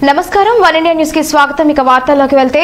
నమస్కారం one India news కి స్వాగతం ఇక వార్తల్లోకి వెళ్తే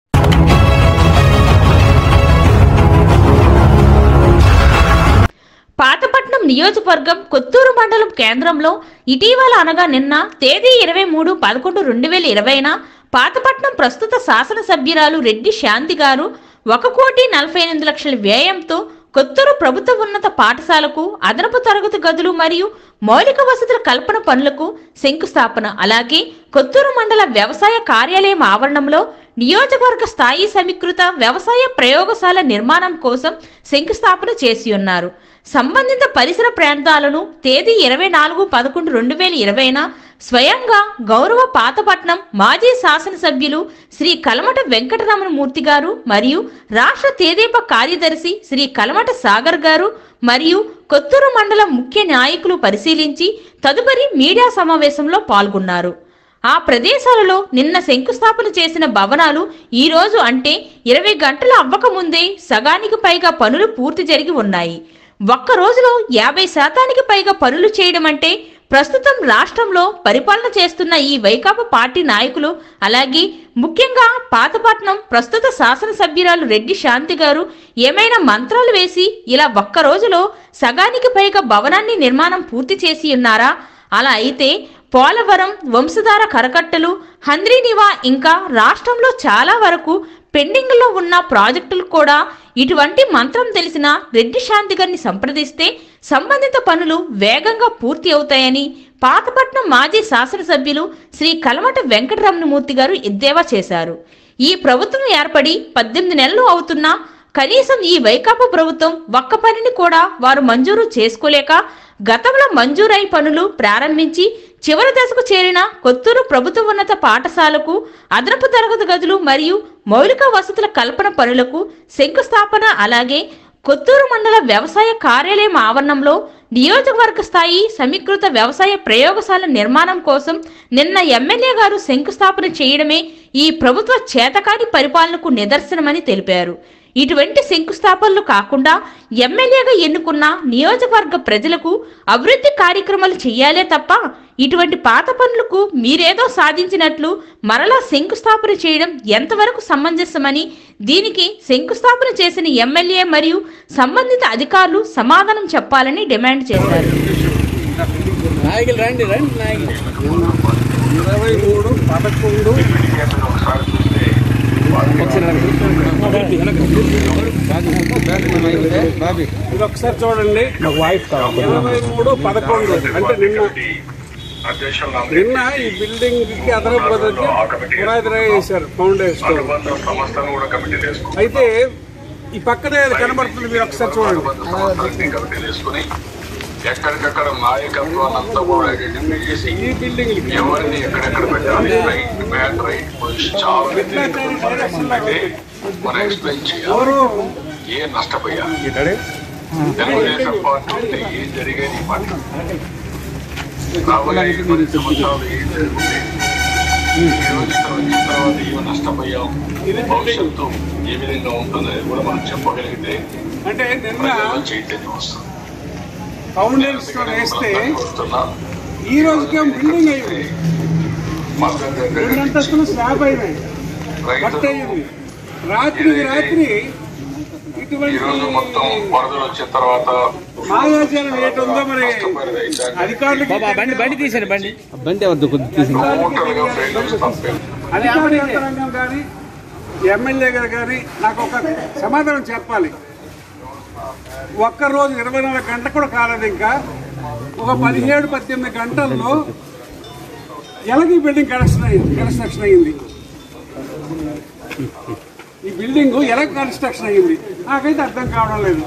పాతపట్నం నియోజకవర్గం కొత్తూరు మండలం కేంద్రంలో ఇటీవల అనగా నిన్న తేదీ ఇరవై మూడు పదకొండు రెండు వేల ఇరవైన పాతపట్నం ప్రస్తుత శాసనసభ్యురాలు రెడ్డి శాంతి గారు ఒక కోటి నలభై ఎనిమిది లక్షల వ్యయంతో కొత్తూరు ప్రభుత్వ ఉన్నత పాఠశాలకు అదనపు తరగతి గదులు మరియు మౌలిక వసతుల కల్పన పనులకు శంకుస్థాపన అలాగే కొత్తూరు మండల వ్యవసాయ కార్యాలయం ఆవరణంలో నియోజకవర్గ స్థాయి సమీకృత వ్యవసాయ ప్రయోగశాల నిర్మాణం కోసం శంకుస్థాపన చేసి ఉన్నారు సంబంధిత పరిసర ప్రాంతాలను తేదీ ఇరవై నాలుగు పదకొండు రెండు వేల ఇరవైన స్వయంగా గౌరవ పాతపట్నం మాజీ శాసనసభ్యులు శ్రీ కలమట వెంకటరమణమూర్తి గారు మరియు రాష్ట్ర తేదీప కార్యదర్శి శ్రీ కలమట సాగర్ గారు మరియు కొత్తూరు మండలం ముఖ్య నాయకులు పరిశీలించి తదుపరి మీడియా సమావేశంలో పాల్గొన్నారు ఆ ప్రదేశాలలో నిన్న శంకుస్థాపన చేసిన భవనాలు ఈ రోజు అంటే ఇరవై గంటలు అవ్వకముందే సగానికి పైగా పనులు పూర్తి జరిగి ఉన్నాయి ఒక్క రోజులో యాభై శాతానికి పైగా పనులు చేయడం అంటే ప్రస్తుతం రాష్ట్రంలో పరిపాలన చేస్తున్న ఈ వైకాపా పార్టీ నాయకులు అలాగే ముఖ్యంగా పాతపట్నం ప్రస్తుత శాసనసభ్యురాలు రెడ్డి శాంతి గారు ఏమైనా మంత్రాలు వేసి ఇలా ఒక్క రోజులో సగానికి పైగా భవనాన్ని నిర్మాణం పూర్తి చేసి ఉన్నారా అలా అయితే పోలవరం వంశధార కరకట్టలు హంద్రీనివా ఇంకా రాష్ట్రంలో చాలా వరకు పెండింగ్లో ఉన్న ప్రాజెక్టులు కూడా ఇటువంటి మంత్రం తెలిసిన రెడ్డి శాంతి గారిని సంప్రదిస్తే సంబంధిత పనులు వేగంగా పూర్తి అవుతాయని పాతపట్నం మాజీ శాసనసభ్యులు శ్రీ కలమట వెంకటరమణమూర్తి గారు ఎద్దేవా చేశారు ఈ ప్రభుత్వం ఏర్పడి పద్దెనిమిది నెలలు అవుతున్నా కనీసం ఈ వైకాపా ప్రభుత్వం ఒక్క పనిని కూడా వారు మంజూరు చేసుకోలేక గతంలో మంజూరై పనులు ప్రారంభించి చివరి దశకు చేరిన కొత్తూరు ప్రభుత్వ ఉన్నత పాఠశాలకు అదనపు తరగతి గదులు మరియు మౌలిక వసతుల కల్పన పనులకు శంకుస్థాపన అలాగే కొత్తూరు మండల వ్యవసాయ కార్యాలయం ఆవరణంలో నియోజకవర్గ స్థాయి సమీకృత వ్యవసాయ ప్రయోగశాల నిర్మాణం కోసం నిన్న ఎమ్మెల్యే గారు శంకుస్థాపన చేయడమే ఈ ప్రభుత్వ చేతకాని పరిపాలనకు నిదర్శనమని తెలిపారు ఇటువంటి శంకుస్థాపనలు కాకుండా ఎమ్మెల్యేగా ఎన్నుకున్న నియోజకవర్గ ప్రజలకు అభివృద్ధి కార్యక్రమాలు చేయాలే తప్ప ఇటువంటి పాత పనులకు మీరేదో సాధించినట్లు మరలా శంకుస్థాపన చేయడం ఎంతవరకు సమంజసమని దీనికి శంకుస్థాపన చేసిన ఎమ్మెల్యే మరియు సంబంధిత అధికారులు సమాధానం చెప్పాలని డిమాండ్ చేశారు నాయకులు రండి రండి నాయకులు ఇరవై మూడు పదకొండు బాబీ ఇది ఒకసారి చూడండి ఇరవై మూడు పదకొండు అంటే నిన్న నిన్న ఈ బిల్డింగ్ కి అదనపు బదులుకి పునాది రాయి వేశారు ఫౌండేషన్ సంస్థను కూడా కమిటీ వేసుకుని అయితే ఈ పక్కనే అది కనబడుతుంది మీరు ఒకసారి చూడండి కమిటీ వేసుకుని ఎక్కడికక్కడ నాయకత్వాన్ని అంతా కూడా ఐడెంటిఫై చేసి ఈ బిల్డింగ్ ఎవరిని ఎక్కడెక్కడ పెట్టాలి రైట్ మ్యాన్ రైట్ పొజిషన్ చాలా అయితే మనం ఎక్స్ప్లెయిన్ చేయాలి ఎవరు ఏ నష్టపోయా తెలుగుదేశం పార్టీ ఉంటే ఏం జరిగేది ఈ మాట రాబోయే పది సంవత్సరాలు ఏం జరుగుతుంది ఈ రోజు ఇక్కడ వచ్చిన తర్వాత ఏమి నష్టపోయాం భవిష్యత్తు ఏ విధంగా ఉంటుందనేది కూడా మనం చెప్పగలిగితే అంటే నిన్న ప్రజల్లో చైతన్యం వస్తుంది ఫౌండేషన్ వేస్తే వస్తున్నా ఈ రోజుకే బిల్డింగ్ అయింది మద్దతు రెండు దగ్గర అంతస్తులు స్లాబ్ అయినాయి కట్ రైతులు అయింది రాత్రికి రాత్రి ఈ రోజు మొత్తం ఇటువంటి వరదలు వచ్చిన తర్వాత మాయాజాలం ఏటుందో మరి నష్టపోయిన రైతాంగానికి అధికారులకి బాబా బండి బండి తీసాను బండి బండి వద్దు కొద్ది తీసింది టోటల్గా ఫెయిల్యూర్స్ తప్పే అధికార యంత్రాంగం కానీ ఎమ్మెల్యే గారు కానీ నాకు ఒక సమాధానం చెప్పాలి ఒక్క రోజు ఇరవై నాలుగు గంట కూడా కాలేదు ఇంకా ఒక పదిహేడు పద్దెనిమిది గంటల్లో ఎలాగ ఈ బిల్డింగ్ కన్స్ట్రక్షన్ అయింది కన్స్ట్రక్షన్ అయింది ఈ బిల్డింగ్ ఎలా కన్స్ట్రక్షన్ అయ్యింది నాకైతే అర్థం కావడం లేదు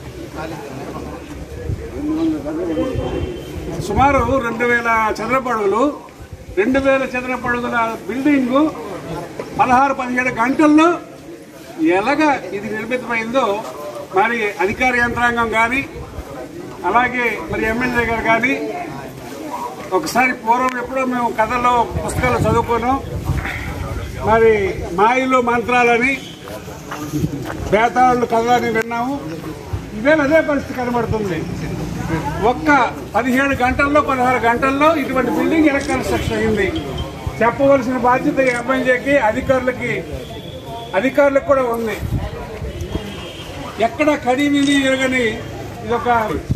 సుమారు రెండు వేల చదరపడుగులు రెండు వేల చదరపడుగుల బిల్డింగ్ పదహారు పదిహేడు గంటల్లో ఎలాగ ఇది నిర్మితమైందో మరి అధికార యంత్రాంగం కానీ అలాగే మరి ఎమ్మెల్యే గారు కానీ ఒకసారి పూర్వం ఎప్పుడో మేము కథల్లో పుస్తకాలు చదువుకున్నాం మరి మాయలు మంత్రాలని బేతాళ్ళు కథలని విన్నాము ఇవే అదే పరిస్థితి కనబడుతుంది ఒక్క పదిహేడు గంటల్లో పదహారు గంటల్లో ఇటువంటి బిల్డింగ్ ఎలా కన్స్ట్రక్షన్ అయింది చెప్పవలసిన బాధ్యత ఎమ్మెల్యేకి అధికారులకి అధికారులకు కూడా ఉంది ఎక్కడ కడిమిది ఎరగని ఇదొక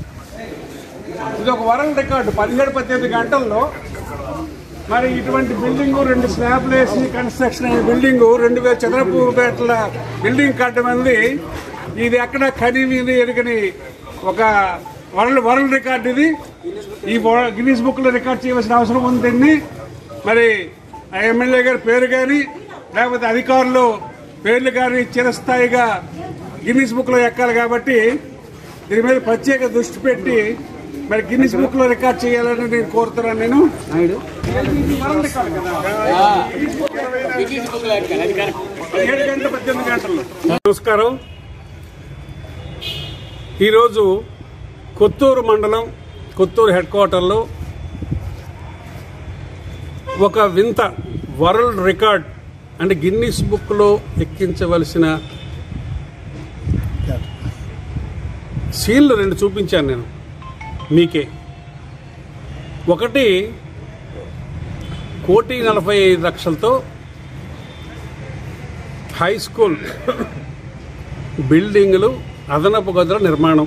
ఇదొక వరల్డ్ రికార్డు పదిహేడు పద్దెనిమిది గంటల్లో మరి ఇటువంటి బిల్డింగ్ రెండు స్లాబ్లు వేసి కన్స్ట్రక్షన్ అయిన బిల్డింగ్ రెండు వేల చదరపు మీటర్ల బిల్డింగ్ కట్టడం అనేది ఇది ఎక్కడ కనీవిని ఎరగని ఒక వరల్డ్ వరల్డ్ రికార్డ్ ఇది ఈ వర- గిన్నీస్ బుక్ లో రికార్డ్ చేయవలసిన అవసరం ఉంది దీన్ని మరి ఆ ఎమ్మెల్యే గారి పేరు కానీ లేకపోతే అధికారులు పేర్లు కానీ చిరస్థాయిగా గిన్నీస్ బుక్ లో ఎక్కాలి కాబట్టి దీని మీద ప్రత్యేక దృష్టి పెట్టి మరి గిన్నీస్ బుక్ లో రికార్డ్ చేయాలని నేను కోరుతున్నాను నేను ఇది వరల్డ్ రికార్డ్ కదా పదిహేడు గంటల పద్దెనిమిది గంటలు నమస్కారం ఈరోజు కొత్తూరు మండలం కొత్తూరు హెడ్ క్వార్టర్లో ఒక వింత వరల్డ్ రికార్డ్ అంటే గిన్నీస్ బుక్లో ఎక్కించవలసిన సీన్లు రెండు చూపించాను నేను మీకే ఒకటి కోటి నలభై ఐదు లక్షలతో హై స్కూల్ బిల్డింగులు అదనపు గదుల నిర్మాణం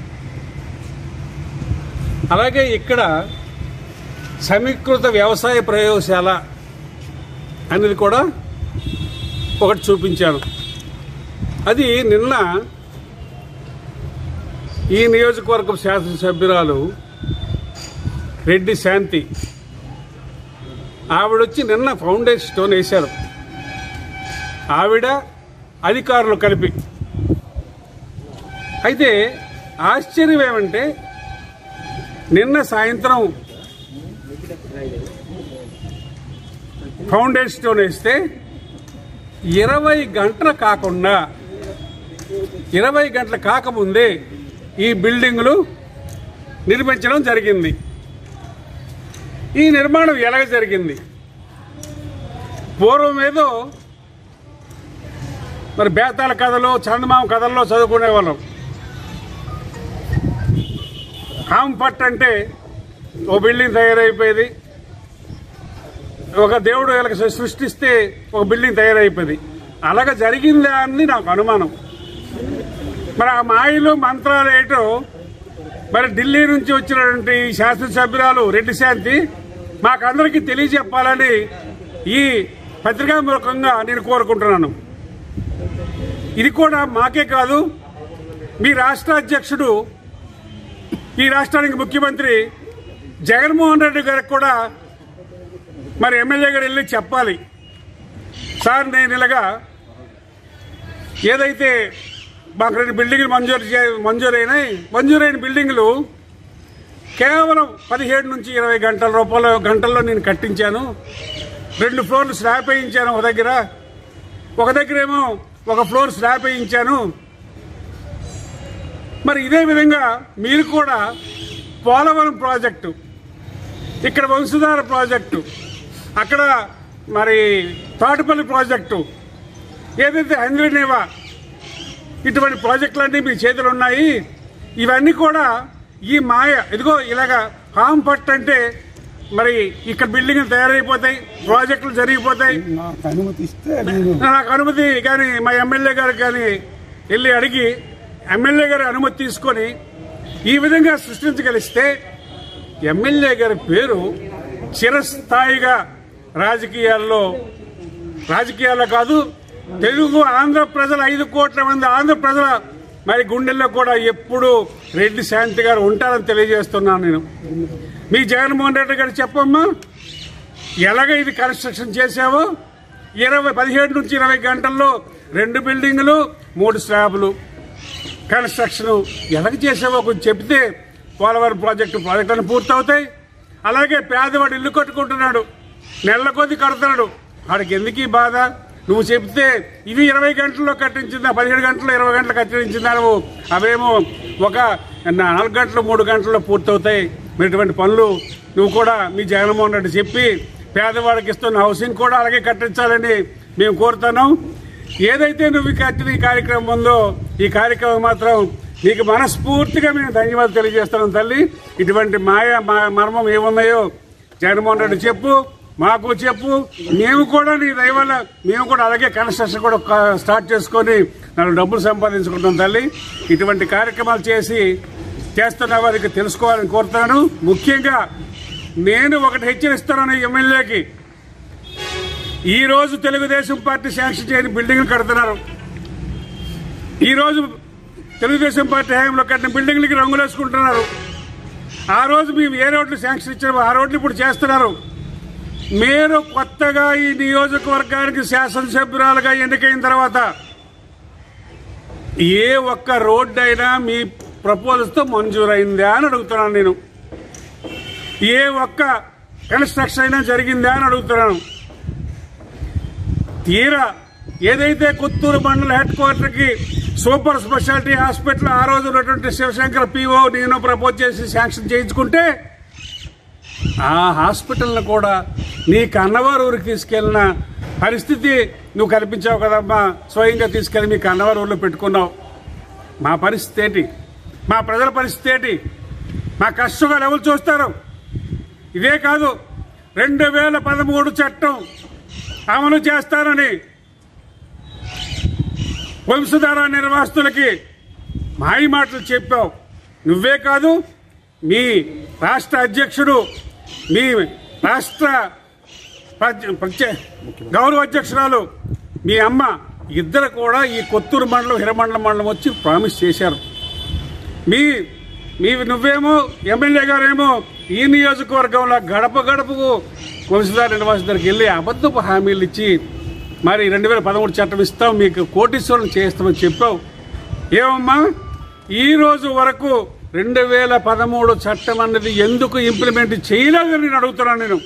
అలాగే ఇక్కడ సమీకృత వ్యవసాయ ప్రయోగశాల అనేది కూడా ఒకటి చూపించాను అది నిన్న ఈ నియోజకవర్గం శాసనసభ్యురాలు రెడ్డి శాంతి ఆవిడొచ్చి నిన్న ఫౌండేషన్ స్టోన్ వేశారు ఆవిడ అధికారులు కలిపి అయితే ఆశ్చర్యం ఏమంటే నిన్న సాయంత్రం ఫౌండేషన్ స్టోన్ వేస్తే ఇరవై గంటలు కాకుండా ఇరవై గంటలు కాకముందే ఈ బిల్డింగులు నిర్మించడం జరిగింది ఈ నిర్మాణం ఎలాగ జరిగింది పూర్వం ఏదో మరి బేతాల కథలు చందమామ కథల్లో చదువుకునే వాళ్ళం కాంపట్ అంటే ఒక బిల్డింగ్ తయారైపోయేది ఒక దేవుడు వీళ్ళకి సృష్టిస్తే ఒక బిల్డింగ్ తయారైపోయింది అలాగ జరిగిందా అని నాకు అనుమానం మరి ఆ మాయలు మంత్రాలు ఏటో మరి ఢిల్లీ నుంచి వచ్చినటువంటి ఈ శాసనసభ్యురాలు రెడ్డి శాంతి మాకందరికీ తెలియజెప్పాలని ఈ పత్రికామూలకంగా నేను కోరుకుంటున్నాను ఇది కూడా మాకే కాదు మీ రాష్ట్ర అధ్యక్షుడు ఈ రాష్ట్రానికి ముఖ్యమంత్రి జగన్మోహన్ రెడ్డి గారికి కూడా మరి ఎమ్మెల్యే గారు వెళ్ళి చెప్పాలి సార్ నేను ఇలాగా ఏదైతే మాకు రెండు బిల్డింగ్లు మంజూరు చే మంజూరైనాయి మంజూరైన బిల్డింగ్లు కేవలం పదిహేడు నుంచి ఇరవై గంటల రూపాయల గంటల్లో నేను కట్టించాను రెండు ఫ్లోర్లు స్లాబ్ వేయించాను ఒక దగ్గర ఒక దగ్గర ఏమో ఒక ఫ్లోర్ స్లాబ్ వేయించాను మరి ఇదే విధంగా మీరు కూడా పోలవరం ప్రాజెక్టు ఇక్కడ వంశధార ప్రాజెక్టు అక్కడ మరి తాటిపల్లి ప్రాజెక్టు ఏదైతే హంద్రీనేవా ఇటువంటి ప్రాజెక్టులన్నీ మీ చేతులు ఉన్నాయి ఇవన్నీ కూడా ఈ మాయ ఇదిగో ఇలాగా హామ్ పట్ అంటే మరి ఇక్కడ బిల్డింగ్లు తయారైపోతాయి ప్రాజెక్టులు జరిగిపోతాయి నాకు అనుమతి ఇస్తే నేను నాకు అనుమతి కానీ మా ఎమ్మెల్యే గారు కానీ వెళ్ళి అడిగి ఎమ్మెల్యే గారి అనుమతి తీసుకొని ఈ విధంగా సృష్టించగలిస్తే ఎమ్మెల్యే గారి పేరు చిరస్థాయిగా రాజకీయాల్లో రాజకీయాల్లో కాదు తెలుగు ఆంధ్ర ప్రజల ఐదు కోట్ల మంది ఆంధ్ర ప్రజల మరి గుండెల్లో కూడా ఎప్పుడు రెడ్డి శాంతి గారు ఉంటారని తెలియజేస్తున్నాను నేను మీ జగన్మోహన్ రెడ్డి గారు చెప్పమ్మా ఎలాగ ఇది కన్స్ట్రక్షన్ చేసావో ఇరవై పదిహేడు నుంచి ఇరవై గంటల్లో రెండు బిల్డింగులు మూడు స్లాబులు కన్స్ట్రక్షన్ ఎలాగ చేసావో కొంచెం చెప్తే పోలవరం ప్రాజెక్టు ప్రాజెక్టులను పూర్తవుతాయి అలాగే పేదవాడు ఇల్లు కట్టుకుంటున్నాడు నెల కొద్ది కడుతున్నాడు వాడికి ఎందుకు ఈ బాధ నువ్వు చెప్తే ఇవి ఇరవై గంటల్లో కట్టించిందా పదిహేడు గంటలు ఇరవై గంటలు కట్టించిందా నువ్వు అవేమో ఒక నాలుగు గంటలు మూడు గంటల్లో పూర్తవుతాయి మరి ఇటువంటి పనులు నువ్వు కూడా మీ జగన్మోహన్ రెడ్డి చెప్పి పేదవాడికి ఇస్తున్న హౌసింగ్ కూడా అలాగే కట్టించాలని మేము కోరుతున్నాం ఏదైతే నువ్వు ఈ కట్టిన ఈ కార్యక్రమం ఉందో ఈ కార్యక్రమం మాత్రం నీకు మనస్ఫూర్తిగా మేము ధన్యవాదాలు తెలియజేస్తున్నాం తల్లి ఇటువంటి మాయ మా- మర్మం ఏమున్నాయో జగన్మోహన్ రెడ్డి చెప్పు మాకు చెప్పు మేము కూడా నీ దయ వల్ల మేము కూడా అలాగే కన్స్ట్రక్షన్ కూడా క- స్టార్ట్ చేసుకొని నాలుగు డబ్బులు సంపాదించుకుంటాం తల్లి ఇటువంటి కార్యక్రమాలు చేసి చేస్తున్న వారికి తెలుసుకోవాలని కోరుతాను ముఖ్యంగా నేను ఒకటి హెచ్చరిస్తున్నాను ఎమ్మెల్యేకి ఈ రోజు తెలుగుదేశం పార్టీ శాంక్షన్ చేయని బిల్డింగ్లు కడుతున్నారు ఈ రోజు తెలుగుదేశం పార్టీ హయాంలో కట్టిన బిల్డింగ్లకి రంగులు వేసుకుంటున్నారు ఆ రోజు మేము ఏ రోడ్లు శాంక్షన్ ఇచ్చామో ఆ రోడ్లు ఇప్పుడు చేస్తున్నారు మీరు కొత్తగా ఈ నియోజకవర్గానికి శాసనసభ్యురాలుగా ఎన్నికైన తర్వాత ఏ ఒక్క రోడ్డు అయినా మీ ప్రపోజల్స్తో మంజూరైందా అని అడుగుతున్నాను నేను ఏ ఒక్క కన్స్ట్రక్షన్ అయినా జరిగిందా అని అడుగుతున్నాను తీరా ఏదైతే కొత్తూరు మండల హెడ్ క్వార్టర్ కి సూపర్ స్పెషాలిటీ హాస్పిటల్ ఆ రోజు ఉన్నటువంటి శివశంకర్ పిఓ నేను ప్రపోజ్ చేసి శాంక్షన్ చేయించుకుంటే ఆ హాస్పిటల్ని కూడా నీ కన్నవారు ఊరికి తీసుకెళ్ళిన పరిస్థితి నువ్వు కల్పించావు కదమ్మా స్వయంగా తీసుకెళ్ళి మీ కన్నవారు ఊరిలో పెట్టుకున్నావు మా పరిస్థితి ఏంటి మా ప్రజల పరిస్థితి ఏంటి మా కష్టంగా ఎవరు చూస్తారు ఇదే కాదు రెండు వేల పదమూడు చట్టం అమలు చేస్తానని వంశధార నిర్వాసితులకి మాయ మాటలు చెప్పావు నువ్వే కాదు మీ రాష్ట్ర అధ్యక్షుడు మీ రాష్ట్ర ప్రజ- ప్రత్యే- గౌరవ అధ్యక్షురాలు మీ అమ్మ ఇద్దరు కూడా ఈ కొత్తూరు మండలం హిరమండలం మండలం వచ్చి ప్రామిస్ చేశారు మీ మీ నువ్వేమో ఎమ్మెల్యే గారేమో ఈ నియోజకవర్గంలో గడప గడపకు వంశధార నివాసితులకు వెళ్ళి అబద్ధపు హామీలు ఇచ్చి మరి రెండు వేల పదమూడు చట్టం ఇస్తాం మీకు కోటీశ్వరం చేస్తామని చెప్పావు ఏమమ్మా ఈ రోజు వరకు రెండు వేల పదమూడు చట్టం అన్నది ఎందుకు ఇంప్లిమెంట్ చేయలేదని నేను అడుగుతున్నాను నేను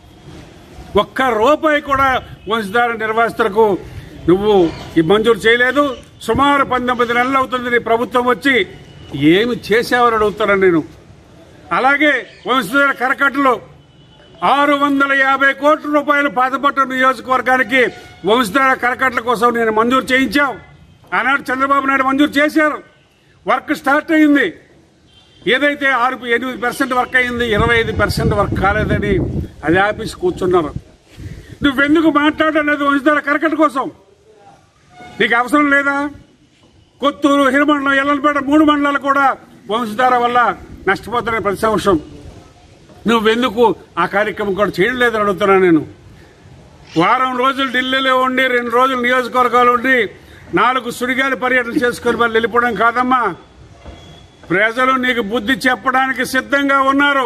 ఒక్క రూపాయి కూడా వంశధార నిర్వాసితులకు నువ్వు ఈ మంజూరు చేయలేదు సుమారు పంతొమ్మిది నెలలు అవుతుంది నీ ప్రభుత్వం వచ్చి ఏమి చేసావని అడుగుతాను నేను అలాగే వంశధార కరకట్టలో ఆరు వందల యాభై కోట్ల రూపాయలు పాతపట్టు నియోజకవర్గానికి వంశధార కరకట్ల కోసం నేను మంజూరు చేయించాం ఆనాడు చంద్రబాబు నాయుడు మంజూరు చేశారు వర్క్ స్టార్ట్ అయింది ఏదైతే ఆరు ఎనిమిది పర్సెంట్ వర్క్ అయింది ఇరవై ఐదు పర్సెంట్ వర్క్ కాలేదని అది ఆఫీస్ కూర్చున్నారు నువ్వెందుకు మాట్లాడలేదు వంశధార కరకట్ట కోసం నీకు అవసరం లేదా కొత్తూరు హిరమండలం ఎల్లలపేట మూడు మండలాలు కూడా వంశధార వల్ల నష్టపోతున్నాయి ప్రతి సంవత్సరం నువ్వెందుకు ఆ కార్యక్రమం కూడా చేయలేదని అడుగుతున్నాను నేను వారం రోజులు ఢిల్లీలో ఉండి రెండు రోజులు నియోజకవర్గాలు ఉండి నాలుగు సుడిగాలి పర్యటన చేసుకుని మళ్ళీ వెళ్ళిపోవడం కాదమ్మా ప్రజలు నీకు బుద్ధి చెప్పడానికి సిద్ధంగా ఉన్నారు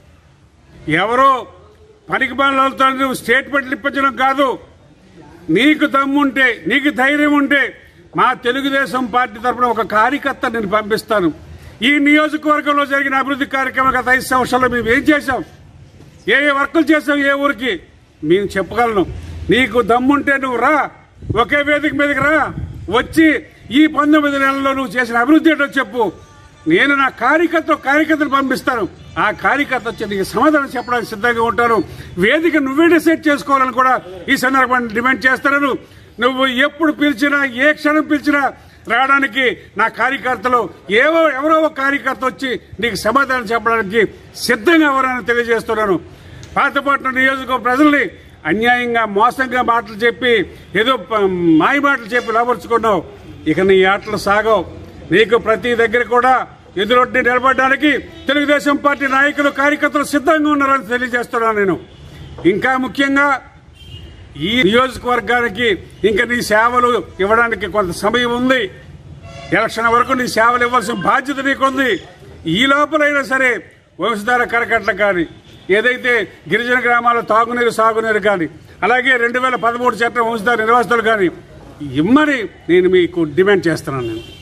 ఎవరో పనికి బాలతో నువ్వు స్టేట్మెంట్లు ఇప్పించడం కాదు నీకు దమ్ముంటే నీకు ధైర్యం ఉంటే మా తెలుగుదేశం పార్టీ తరఫున ఒక కార్యకర్త నేను పంపిస్తాను ఈ నియోజకవర్గంలో జరిగిన అభివృద్ధి కార్యక్రమం గత ఐదు సంవత్సరాల్లో మేము ఏం చేశాం ఏ ఏ వర్కులు చేసాం ఏ ఊరికి మేము చెప్పగలను నీకు దమ్ముంటే నువ్వు రా ఒకే వేదిక మీదకి రా వచ్చి ఈ పంతొమ్మిది నెలల్లో నువ్వు చేసిన అభివృద్ధి ఏంటో చెప్పు నేను నా కార్యకర్త కార్యకర్తను పంపిస్తాను ఆ కార్యకర్త వచ్చి నీకు సమాధానం చెప్పడానికి సిద్ధంగా ఉంటాను వేదిక నువ్వే డిసైడ్ చేసుకోవాలని కూడా ఈ సందర్భాన్ని డిమాండ్ చేస్తాను నువ్వు ఎప్పుడు పిలిచినా ఏ క్షణం పిలిచినా రావడానికి నా కార్యకర్తలు ఏవో ఎవరో ఒక కార్యకర్త వచ్చి నీకు సమాధానం చెప్పడానికి సిద్ధంగా ఎవరని తెలియజేస్తున్నాను పాతపట్నం నియోజకవర్గ ప్రజల్ని అన్యాయంగా మోసంగా మాటలు చెప్పి ఏదో ప- మాయ మాటలు చెప్పి లోపరుచుకున్నావు ఇక నీ ఆటలు సాగవు నీకు ప్రతి దగ్గర కూడా ఎదురొడ్డి నిలబడడానికి తెలుగుదేశం పార్టీ నాయకులు కార్యకర్తలు సిద్ధంగా ఉన్నారని తెలియజేస్తున్నాను నేను ఇంకా ముఖ్యంగా ఈ నియోజకవర్గానికి ఇంకా నీ సేవలు ఇవ్వడానికి కొంత సమయం ఉంది ఎలక్షన్ వరకు నీ సేవలు ఇవ్వాల్సిన బాధ్యత నీకుంది ఈ లోపలైనా సరే వంశధార కరకట్ల కానీ ఏదైతే గిరిజన గ్రామాల తాగునీరు సాగునీరు కానీ అలాగే రెండు వేల పదమూడు చట్టం వంశధార నిర్వాసితులు కానీ ఇమ్మని నేను మీకు డిమాండ్ చేస్తున్నాను నేను